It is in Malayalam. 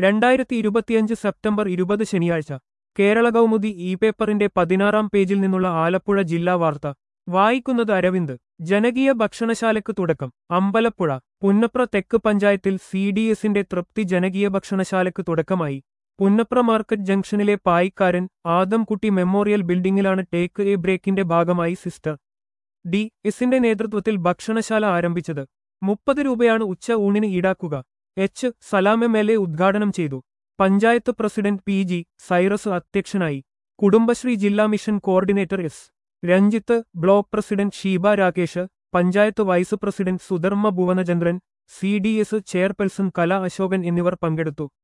രണ്ടായിരത്തി ഇരുപത്തിയഞ്ച് സെപ്റ്റംബർ ഇരുപത് ശനിയാഴ്ച കേരള കൗമുദി ഇ പേപ്പറിന്റെ പതിനാറാം പേജിൽ നിന്നുള്ള ആലപ്പുഴ ജില്ലാ വാർത്ത വായിക്കുന്നത് അരവിന്ദ് ജനകീയ ഭക്ഷണശാലയ്ക്ക് തുടക്കം അമ്പലപ്പുഴ പുന്നപ്ര തെക്ക് പഞ്ചായത്തിൽ സി ഡി എസിന്റെ തൃപ്തി ജനകീയ ഭക്ഷണശാലയ്ക്ക് തുടക്കമായി പുന്നപ്ര മാർക്കറ്റ് ജംഗ്ഷനിലെ പായിക്കാരൻ ആദംകുട്ടി മെമ്മോറിയൽ ബിൽഡിംഗിലാണ് ടേക്ക് എ ബ്രേക്കിന്റെ ഭാഗമായി സിസ്റ്റർ ഡി എസിന്റെ നേതൃത്വത്തിൽ ഭക്ഷണശാല ആരംഭിച്ചത് മുപ്പത് രൂപയാണ് ഉച്ച ഊണിന് ഈടാക്കുക H Salam M L A ഉദ്ഘാടനം ചെയ്തു panchayat president P G Cyrus അധ്യക്ഷനായി കുടുംബശ്രീ ജില്ലാ mission coordinator S Ranjith block president Sheeba Rakesh panchayat vice president Sudharma Bhuvanachandran C D S chairperson Kala Ashokan എന്നിവർ പങ്കെടുത്തു